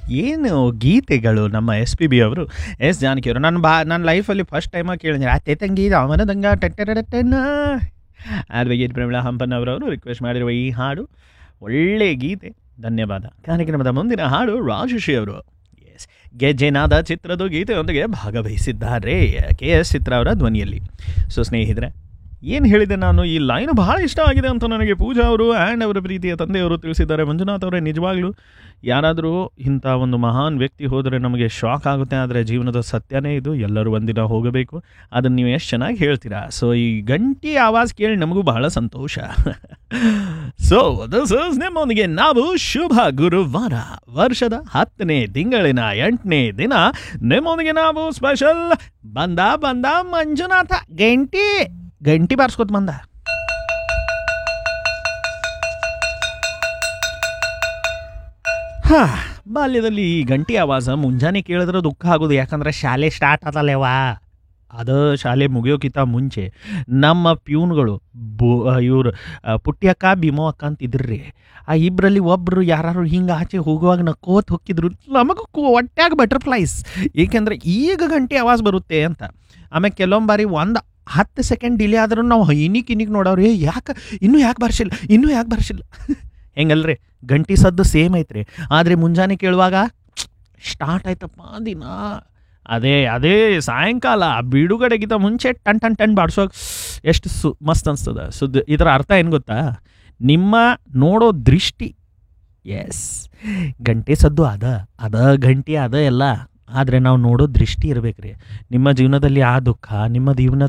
ಏನು ಗೀತೆಗಳು ನಮ್ಮ ಎಸ್ ಪಿ ಬಿ ಅವರು ಎಸ್ ಜಾನಕಿ ಅವರು ನಾನು ಬಾ ನನ್ನ ಲೈಫಲ್ಲಿ ಫಸ್ಟ್ ಟೈಮಾಗಿ ಕೇಳಿದ್ರೆ ಅತ್ತೆ ತಂಗಿ ಅವನದಂಗ ಟೆಟ್ಟೆರಟೆನ್ನ ಅದ್ವೈಗೀತ್ ಪ್ರೇಮಳ ಹಂಪನ್ನವರವರು ರಿಕ್ವೆಸ್ಟ್ ಮಾಡಿರುವ ಈ ಹಾಡು ಒಳ್ಳೆಯ ಗೀತೆ ಧನ್ಯವಾದ ಕಾರ್ಯಕ್ರಮದ ಮುಂದಿನ ಹಾಡು ರಾಜಶ್ರೀ ಅವರು ಎಸ್ ಗೆಜ್ಜೆನಾದ ಚಿತ್ರದ ಗೀತೆಯೊಂದಿಗೆ ಭಾಗವಹಿಸಿದ್ದಾರೆ ಕೆ ಎಸ್ ಚಿತ್ರ ಅವರ ಧ್ವನಿಯಲ್ಲಿ ಸೊ ಸ್ನೇಹಿತರೆ ಏನು ಹೇಳಿದೆ ನಾನು ಈ ಲೈನ್ ಬಹಳ ಇಷ್ಟ ಆಗಿದೆ ಅಂತ ನನಗೆ ಪೂಜಾ ಅವರು ಆ್ಯಂಡ್ ಅವರ ಪ್ರೀತಿಯ ತಂದೆಯವರು ತಿಳಿಸಿದ್ದಾರೆ ಮಂಜುನಾಥ್ ಅವರೇ ನಿಜವಾಗ್ಲೂ ಯಾರಾದರೂ ಇಂಥ ಒಂದು ಮಹಾನ್ ವ್ಯಕ್ತಿ ಹೋದರೆ ನಮಗೆ ಶಾಕ್ ಆಗುತ್ತೆ ಆದರೆ ಜೀವನದ ಸತ್ಯನೇ ಇದು ಎಲ್ಲರೂ ಒಂದಿನ ಹೋಗಬೇಕು ಅದನ್ನು ನೀವು ಎಷ್ಟು ಚೆನ್ನಾಗಿ ಹೇಳ್ತೀರಾ ಸೊ ಈ ಗಂಟಿ ಆವಾಜ್ ಕೇಳಿ ನಮಗೂ ಬಹಳ ಸಂತೋಷ ಸೊ ದಿಸ್ ಇಸ್ ನಿಮ್ಮೊಂದಿಗೆ ನಾವು ಶುಭ ಗುರುವಾರ ವರ್ಷದ ಹತ್ತನೇ ತಿಂಗಳಿನ ಎಂಟನೇ ದಿನ ನಿಮ್ಮೊಂದಿಗೆ ನಾವು ಸ್ಪೆಷಲ್ ಬಂದ ಬಂದ ಮಂಜುನಾಥ ಗಂಟಿ ಗಂಟಿ ಬಾರಿಸ್ಕೊತ ಬಂದ ಹಾ ಬಾಲ್ಯದಲ್ಲಿ ಈ ಗಂಟಿ ಆವಾಜ ಮುಂಜಾನೆ ಕೇಳಿದ್ರೆ ದುಃಖ ಆಗೋದು ಯಾಕಂದ್ರೆ ಶಾಲೆ ಸ್ಟಾರ್ಟ್ ಆದಲ್ಲೇವಾ ಅದು ಶಾಲೆ ಮುಗಿಯೋಕ್ಕಿಂತ ಮುಂಚೆ ನಮ್ಮ ಪ್ಯೂನ್ಗಳು ಬೋ ಇವರು ಪುಟ್ಟಿ ಅಕ್ಕ ಭೀಮೋ ಅಕ್ಕ ಅಂತಿದ್ರಿ ಆ ಇಬ್ಬರಲ್ಲಿ ಒಬ್ಬರು ಯಾರು ಹಿಂಗೆ ಆಚೆ ಹೋಗುವಾಗ ನಕ್ಕೋತ್ ಹೊಕ್ಕಿದ್ರು ನಮಗೂ ಹೊಟ್ಯಾಗ ಬಟರ್ಫ್ಲೈಸ್ ಏಕೆಂದರೆ ಈಗ ಗಂಟೆ ಆವಾಜ್ ಬರುತ್ತೆ ಅಂತ ಆಮೇಲೆ ಕೆಲವೊಂದು ಬಾರಿ ಒಂದು ಹತ್ತು ಸೆಕೆಂಡ್ ಡಿಲೇ ಆದ್ರೂ ನಾವು ಇನಿಕ್ ಇನಿಕ್ ನೋಡೋರು ಏ ಯಾಕೆ ಇನ್ನೂ ಯಾಕೆ ಬರ್ಸಿಲ್ಲ ಇನ್ನೂ ಯಾಕೆ ಬರ್ಸಿಲ್ಲ ಹೆಂಗಲ್ರಿ ಗಂಟಿ ಸದ್ದು ಸೇಮ್ ಐತ್ರಿ ಆದರೆ ಮುಂಜಾನೆ ಕೇಳುವಾಗ ಸ್ಟಾರ್ಟ್ ಆಯ್ತಪ್ಪ ದಿನ ಅದೇ ಅದೇ ಸಾಯಂಕಾಲ ಬಿಡುಗಡೆಗಿಂತ ಮುಂಚೆ ಟನ್ ಟನ್ ಟನ್ ಬಾಡ್ಸೋಕೆ ಎಷ್ಟು ಸು ಮಸ್ತ್ ಅನ್ಸ್ತದ ಸುದ್ದಿ ಇದರ ಅರ್ಥ ಏನು ಗೊತ್ತಾ ನಿಮ್ಮ ನೋಡೋ ದೃಷ್ಟಿ ಎಸ್ ಗಂಟೆ ಸದ್ದು ಅದ ಅದ ಗಂಟೆ ಅದ ಎಲ್ಲ ಆದರೆ ನಾವು ನೋಡೋ ದೃಷ್ಟಿ ಇರಬೇಕ್ರಿ ನಿಮ್ಮ ಜೀವನದಲ್ಲಿ ಆ ದುಃಖ ನಿಮ್ಮ ಜೀವನ